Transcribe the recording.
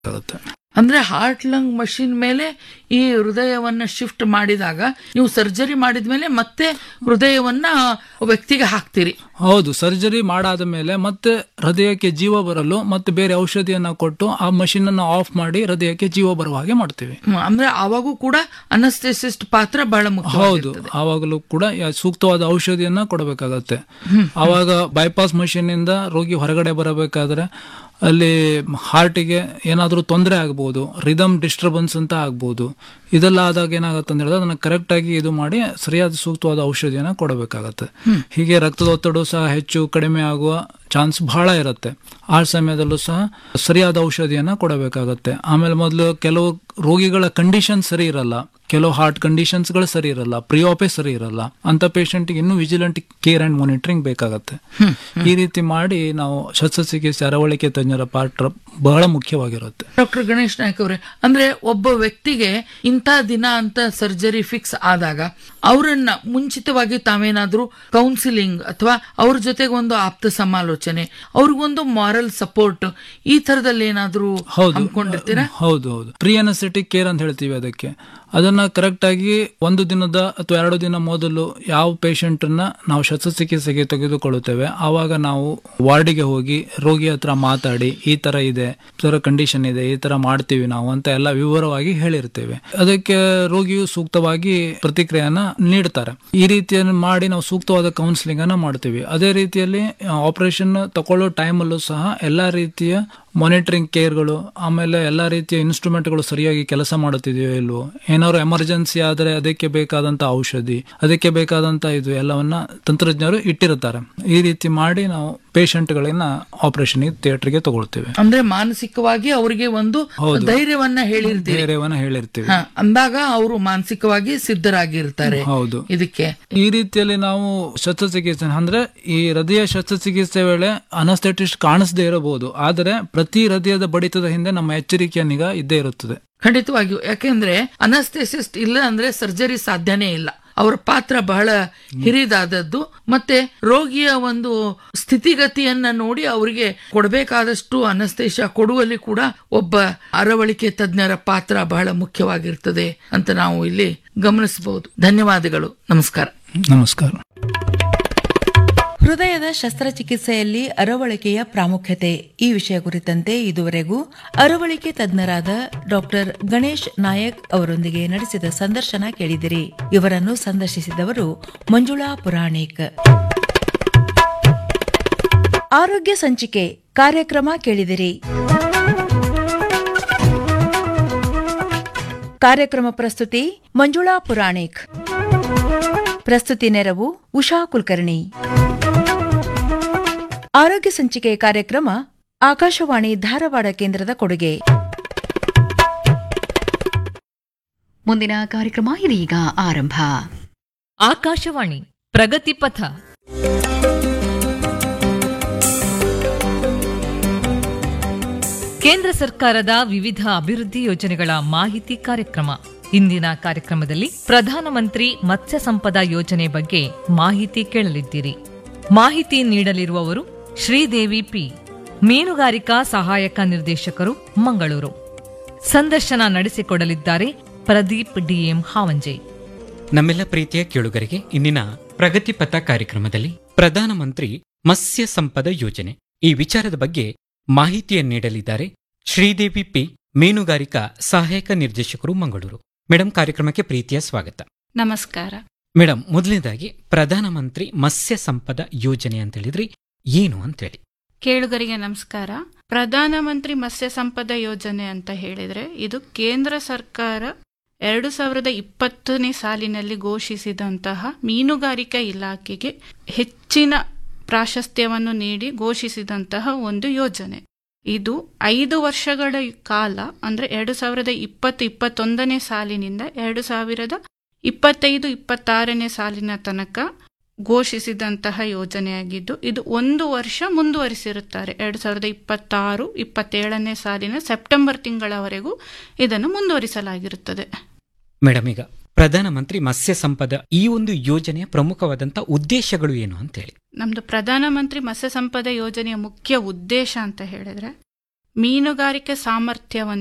ಆಗುತ್ತೆ ಅಂದ್ರೆ heart lung machine ಮೇಲೆ ಈ ಹೃದಯವನ್ನ ಶಿಫ್ಟ್ ಮಾಡಿದಾಗ ನೀವು ಸರ್ಜರಿ ಮಾಡಿದ್ಮೇಲೆ ಮತ್ತೆ ಹೃದಯವನ್ನ ವ್ಯಕ್ತಿಗೆ ಹಾಕ್ತೀರಿ ಹೌದು ಸರ್ಜರಿ ಮಾಡಾದ ಮೇಲೆ ಮತ್ತೆ ಹೃದಯಕ್ಕೆ ಜೀವ ಬರಲು ಮತ್ತೆ ಬೇರೆ ಔಷಧಿಯನ್ನ ಕೊಟ್ಟು ಆ ಮಷಿನ್ ಅನ್ನು ಆಫ್ ಮಾಡಿ ಹೃದಯಕ್ಕೆ ಜೀವ ಬರುವ ಹಾಗೆ ಮಾಡ್ತೀವಿ ಹ್ಮ್, ಅಂದ್ರೆ ಅವಾಗೂ ಕೂಡ ಅನಸ್ಥೆಸಿಸ್ಟ್ ಪಾತ್ರ ಬಹಳ ಮುಖ್ಯ ಹೌದು ಆವಾಗಲೂ ಕೂಡ ಯಾ- ಸೂಕ್ತವಾದ ಔಷಧಿಯನ್ನ ಕೊಡಬೇಕಾಗತ್ತೆ ಆವಾಗ ಬೈಪಾಸ್ ಮಷೀನ್ ಇಂದ ರೋಗಿ ಹೊರಗಡೆ ಬರಬೇಕಾದ್ರೆ ಅಲ್ಲಿ ಹಾರ್ಟಿಗೆ ಏನಾದರೂ ತೊಂದರೆ ಆಗ್ಬೋದು ರಿದಮ್ ಡಿಸ್ಟರ್ಬೆನ್ಸ್ ಅಂತ ಆಗ್ಬೋದು ಇದೆಲ್ಲ ಆದಾಗ ಏನಾಗುತ್ತೆ ಅಂತ ಹೇಳಿದ್ರೆ ಅದನ್ನ ಕರೆಕ್ಟ್ ಆಗಿ ಇದು ಮಾಡಿ ಸರಿಯಾದ ಸೂಕ್ತವಾದ ಔಷಧಿಯನ್ನ ಕೊಡಬೇಕಾಗತ್ತೆ ಹೀಗೆ ರಕ್ತದ ಒತ್ತಡ ಸಹ ಹೆಚ್ಚು ಕಡಿಮೆ ಆಗುವ ಚಾನ್ಸ್ ಬಹಳ ಇರುತ್ತೆ ಆ ಸಮಯದಲ್ಲೂ ಸಹ ಸರಿಯಾದ ಔಷಧಿಯನ್ನ ಕೊಡಬೇಕಾಗತ್ತೆ ಆಮೇಲೆ ಮೊದಲು ಕೆಲವು ರೋಗಿಗಳ ಕಂಡೀಷನ್ ಸರಿ ಇರಲ್ಲ ಕೆಲವು ಹಾರ್ಟ್ ಕಂಡೀಷನ್ಸ್ಗಳು ಸರಿ ಇರಲ್ಲ ಪ್ರಿಯೋಪೆ ಸರಿ ಇರಲ್ಲ ಅಂತ ಪೇಷಂಟ್ಗೆ ಇನ್ನೂ ವಿಜಿಲೆಂಟ್ ಕೇರ್ ಅಂಡ್ ಮಾನಿಟರಿಂಗ್ ಬೇಕಾಗತ್ತೆ ಈ ರೀತಿ ಮಾಡಿ ನಾವು ಶಸ್ತ್ರಚಿಕಿತ್ಸೆ ಅರವಳಿಕೆ ತಜ್ಞರ ಪಾತ್ರ ಬಹಳ ಮುಖ್ಯವಾಗಿರುತ್ತೆ ಡಾಕ್ಟರ್ ಗಣೇಶ್ ನಾಯ್ಕ ಅವರೇ ಅಂದ್ರೆ ಒಬ್ಬ ವ್ಯಕ್ತಿಗೆ ಇಂಥ ದಿನ ಅಂತ ಸರ್ಜರಿ ಫಿಕ್ಸ್ ಆದಾಗ ಅವರನ್ನ ಮುಂಚಿತವಾಗಿ ತಾವೇನಾದ್ರೂ ಕೌನ್ಸಿಲಿಂಗ್ ಅಥವಾ ಅವ್ರ ಜೊತೆಗೆ ಒಂದು ಆಪ್ತ ಸಮಾಲೋಚನೆ ಅವ್ರಿಗೊಂದು ಮಾರಲ್ ಸಪೋರ್ಟ್ ಈ ತರದಲ್ಲಿ ಏನಾದ್ರೂ ಹೌದು ಹಮ್ಮಿಕೊಂಡಿರ್ತೀರಾ ಹೌದು ಹೌದು ಪ್ರೀ ಅನಸ್ಥೆಟಿಕ್ ಕೇರ್ ಅಂತ ಹೇಳ್ತೀವಿ ಅದಕ್ಕೆ ಅದನ್ನ ಕರೆಕ್ಟ್ ಆಗಿ ಒಂದು ದಿನದ ಅಥವಾ ಎರಡು ದಿನ ಮೊದಲು ಯಾವ ಪೇಷಂಟ್ ಅನ್ನ ನಾವು ಶಸ್ತ್ರಚಿಕಿತ್ಸೆಗೆ ತೆಗೆದುಕೊಳ್ಳುತ್ತೇವೆ ಆವಾಗ ನಾವು ವಾರ್ಡಿಗೆ ಹೋಗಿ ರೋಗಿ ಹತ್ರ ಮಾತಾಡಿ ಈ ತರ ಇದೆ ಈ ತರ ಕಂಡೀಷನ್ ಇದೆ ಈ ತರ ಮಾಡ್ತೀವಿ ನಾವು ಅಂತ ಎಲ್ಲ ವಿವರವಾಗಿ ಹೇಳಿರ್ತೇವೆ ಅದಕ್ಕೆ ರೋಗಿಯು ಸೂಕ್ತವಾಗಿ ಪ್ರತಿಕ್ರಿಯೆಯನ್ನ ನೀಡ್ತಾರೆ ಈ ರೀತಿಯನ್ನು ಮಾಡಿ ನಾವು ಸೂಕ್ತವಾದ ಕೌನ್ಸಿಲಿಂಗ್ ಅನ್ನ ಮಾಡ್ತೀವಿ ಅದೇ ರೀತಿಯಲ್ಲಿ ಆಪರೇಷನ್ ತಗೊಳ್ಳೋ ಟೈಮಲ್ಲೂ ಸಹ ಎಲ್ಲಾ ರೀತಿಯ ಮಾನಿಟರಿಂಗ್ ಕೇರ್ಗಳು ಆಮೇಲೆ ಎಲ್ಲಾ ರೀತಿಯ ಇನ್ಸ್ಟ್ರೂಮೆಂಟ್ಗಳು ಸರಿಯಾಗಿ ಕೆಲಸ ಮಾಡುತ್ತಿದೆಯೋ ಇಲ್ವೋ ಏನಾದ್ರು ಎಮರ್ಜೆನ್ಸಿ ಆದರೆ ಅದಕ್ಕೆ ಬೇಕಾದಂತ ಔಷಧಿ ಅದಕ್ಕೆ ಬೇಕಾದಂತ ಇದು ಎಲ್ಲವನ್ನ ತಂತ್ರಜ್ಞರು ಇಟ್ಟಿರುತ್ತಾರೆ ಈ ರೀತಿ ಮಾಡಿ ನಾವು ಪೇಷಂಟ್ಗಳನ್ನ ಆಪರೇಷನ್ ಥಿಯೇಟರ್ಗೆ ತಗೊಳ್ತೇವೆ ಅಂದ್ರೆ ಮಾನಸಿಕವಾಗಿ ಅವರಿಗೆ ಒಂದು ಧೈರ್ಯವನ್ನ ಹೇಳಿರ್ತೀರಿ ಧೈರ್ಯವನ್ನ ಹೇಳಿರ್ತೀವಿ ಹ, ಅಂದಾಗ ಅವರು ಮಾನಸಿಕವಾಗಿ ಸಿದ್ಧರಾಗಿರ್ತಾರೆ ಹೌದು ಇದಕ್ಕೆ ಈ ರೀತಿಯಲ್ಲಿ ನಾವು ಶಸ್ತ್ರಚಿಕಿತ್ಸೆ ಅಂದ್ರೆ ಈ ಹೃದಯ ಶಸ್ತ್ರಚಿಕಿತ್ಸೆ ವೇಳೆ ಅನಸ್ಥೆಟಿಸ್ಟ್ ಕಾಣಿಸದೇ ಇರಬಹುದು ಆದರೆ ಪ್ರತಿ ಹೃದಯದ ಬಡಿತದ ಹಿಂದೆ ನಮ್ಮ ಎಚ್ಚರಿಕೆಯ ನಿಗಾ ಇದ್ದೇ ಇರುತ್ತದೆ ಖಂಡಿತವಾಗಿಯೂ ಯಾಕೆಂದ್ರೆ ಅನಸ್ಥೆಸಿಸ್ಟ್ ಇಲ್ಲ ಅಂದ್ರೆ ಸರ್ಜರಿ ಸಾಧ್ಯನೇ ಇಲ್ಲ ಅವರ ಪಾತ್ರ ಬಹಳ ಹಿರಿದಾದದ್ದು ಮತ್ತೆ ರೋಗಿಯ ಒಂದು ಸ್ಥಿತಿಗತಿಯನ್ನ ನೋಡಿ ಅವರಿಗೆ ಕೊಡಬೇಕಾದಷ್ಟು ಅನಸ್ತೇಶ ಕೊಡುವಲ್ಲಿ ಕೂಡ ಒಬ್ಬ ಅರವಳಿಕೆ ತಜ್ಞರ ಪಾತ್ರ ಬಹಳ ಮುಖ್ಯವಾಗಿರ್ತದೆ ಅಂತ ನಾವು ಇಲ್ಲಿ ಗಮನಿಸಬಹುದು ಧನ್ಯವಾದಗಳು ನಮಸ್ಕಾರ ನಮಸ್ಕಾರ ಹೃದಯದ ಶಸ್ತ್ರಚಿಕಿತ್ಸೆಯಲ್ಲಿ ಅರವಳಿಕೆಯ ಪ್ರಾಮುಖ್ಯತೆ ಈ ವಿಷಯ ಕುರಿತಂತೆ ಇದುವರೆಗೂ ಅರವಳಿಕೆ ತಜ್ಞರಾದ ಡಾಕ್ಟರ್ ಗಣೇಶ್ ನಾಯಕ್ ಅವರೊಂದಿಗೆ ನಡೆಸಿದ ಸಂದರ್ಶನ ಕೇಳಿದಿರಿ ಇವರನ್ನು ಸಂದರ್ಶಿಸಿದವರು ಮಂಜುಳಾ ಪುರಾಣಿಕ್ ಆರೋಗ್ಯ ಸಂಚಿಕೆ ಕಾರ್ಯಕ್ರಮ ಕೇಳಿದಿರಿ ಕಾರ್ಯಕ್ರಮ ಪ್ರಸ್ತುತಿ ಮಂಜುಳಾ ಪುರಾಣಿಕ್ ಪ್ರಸ್ತುತಿ ನೆರವು ಉಷಾ ಕುಲಕರ್ಣಿ ಆರೋಗ್ಯ ಸಂಚಿಕೆ ಕಾರ್ಯಕ್ರಮ ಆಕಾಶವಾಣಿ ಧಾರವಾಡ ಕೇಂದ್ರದ ಕೊಡುಗೆ ಮುಂದಿನ ಕಾರ್ಯಕ್ರಮ ಇದೀಗ ಆರಂಭ ಆಕಾಶವಾಣಿ ಪ್ರಗತಿ ಪಥ ಕೇಂದ್ರ ಸರ್ಕಾರದ ವಿವಿಧ ಅಭಿವೃದ್ಧಿ ಯೋಜನೆಗಳ ಮಾಹಿತಿ ಕಾರ್ಯಕ್ರಮ ಇಂದಿನ ಕಾರ್ಯಕ್ರಮದಲ್ಲಿ ಪ್ರಧಾನಮಂತ್ರಿ ಮತ್ಸ್ಯ ಸಂಪದ ಯೋಜನೆ ಬಗ್ಗೆ ಮಾಹಿತಿ ಕೇಳಲಿದ್ದೀರಿ ಮಾಹಿತಿ ನೀಡಲಿರುವವರು ಶ್ರೀದೇವಿ ಪಿ ಮೀನುಗಾರಿಕಾ ಸಹಾಯಕ ನಿರ್ದೇಶಕರು ಮಂಗಳೂರು ಸಂದರ್ಶನ ನಡೆಸಿಕೊಡಲಿದ್ದಾರೆ ಪ್ರದೀಪ್ ಡಿಎಂ ಹಾವಂಜೆ ನಮ್ಮೆಲ್ಲ ಪ್ರೀತಿಯ ಕೇಳುಗರಿಗೆ ಇಂದಿನ ಪ್ರಗತಿ ಪಥ ಕಾರ್ಯಕ್ರಮದಲ್ಲಿ ಪ್ರಧಾನಮಂತ್ರಿ ಮತ್ಸ್ಯ ಸಂಪದ ಯೋಜನೆ ಈ ವಿಚಾರದ ಬಗ್ಗೆ ಮಾಹಿತಿಯನ್ನು ನೀಡಲಿದ್ದಾರೆ ಶ್ರೀದೇವಿ ಪಿ ಮೀನುಗಾರಿಕಾ ಸಹಾಯಕ ನಿರ್ದೇಶಕರು ಮಂಗಳೂರು ಮೇಡಮ್ ಕಾರ್ಯಕ್ರಮಕ್ಕೆ ಪ್ರೀತಿಯ ಸ್ವಾಗತ ನಮಸ್ಕಾರ ಮೇಡಮ್ ಮೊದಲನೇದಾಗಿ ಪ್ರಧಾನಮಂತ್ರಿ ಮತ್ಸ್ಯ ಸಂಪದ ಯೋಜನೆ ಅಂತ ಹೇಳಿದ್ರಿ ಏನು ಅಂತೇಳಿ ಕೇಳುಗರಿಗೆ ನಮಸ್ಕಾರ ಪ್ರಧಾನಮಂತ್ರಿ ಮತ್ಸ್ಯ ಸಂಪದ ಯೋಜನೆ ಅಂತ ಹೇಳಿದ್ರೆ ಇದು ಕೇಂದ್ರ ಸರ್ಕಾರ ಎರಡು ಸಾವಿರದ ಇಪ್ಪತ್ತನೇ ಸಾಲಿನಲ್ಲಿ ಘೋಷಿಸಿದಂತಹ ಮೀನುಗಾರಿಕಾ ಇಲಾಖೆಗೆ ಹೆಚ್ಚಿನ ಪ್ರಾಶಸ್ತ್ಯವನ್ನು ನೀಡಿ ಘೋಷಿಸಿದಂತಹ ಒಂದು ಯೋಜನೆ ಇದು ಐದು ವರ್ಷಗಳ ಕಾಲ ಅಂದ್ರೆ ಎರಡು ಸಾವಿರದ ಇಪ್ಪತ್ತು ಇಪ್ಪತ್ತೊಂದನೇ ಸಾಲಿನಿಂದ ಎರಡು ಸಾವಿರದ ಇಪ್ಪತ್ತೈದು ಇಪ್ಪತ್ತಾರನೇ ಸಾಲಿನ ತನಕ ಘೋಷಿಸಿದಂತಹ ಯೋಜನೆಯಾಗಿದ್ದು ಇದು ಒಂದು ವರ್ಷ ಮುಂದುವರಿಸಿರುತ್ತಾರೆ ಎರಡು ಸಾವಿರದ ಇಪ್ಪತ್ತಾರು ಇಪ್ಪತ್ತೇಳನೇ ಸಾಲಿನ ಸೆಪ್ಟೆಂಬರ್ ತಿಂಗಳವರೆಗೂ ಇದನ್ನು ಮುಂದುವರಿಸಲಾಗಿರುತ್ತದೆ ಮೇಡಮ್ ಈಗ ಪ್ರಧಾನಮಂತ್ರಿ ಮತ್ಸ್ಯ ಸಂಪದ ಈ ಒಂದು ಯೋಜನೆಯ ಪ್ರಮುಖವಾದಂಥ ಉದ್ದೇಶಗಳು ಏನು ಅಂತೇಳಿ ನಮ್ದು ಪ್ರಧಾನಮಂತ್ರಿ ಮತ್ಸ್ಯ ಸಂಪದ ಯೋಜನೆಯ ಮುಖ್ಯ ಉದ್ದೇಶ ಅಂತ ಹೇಳಿದ್ರೆ ಮೀನುಗಾರಿಕೆ ಸಾಮರ್ಥ್ಯವನ್ನು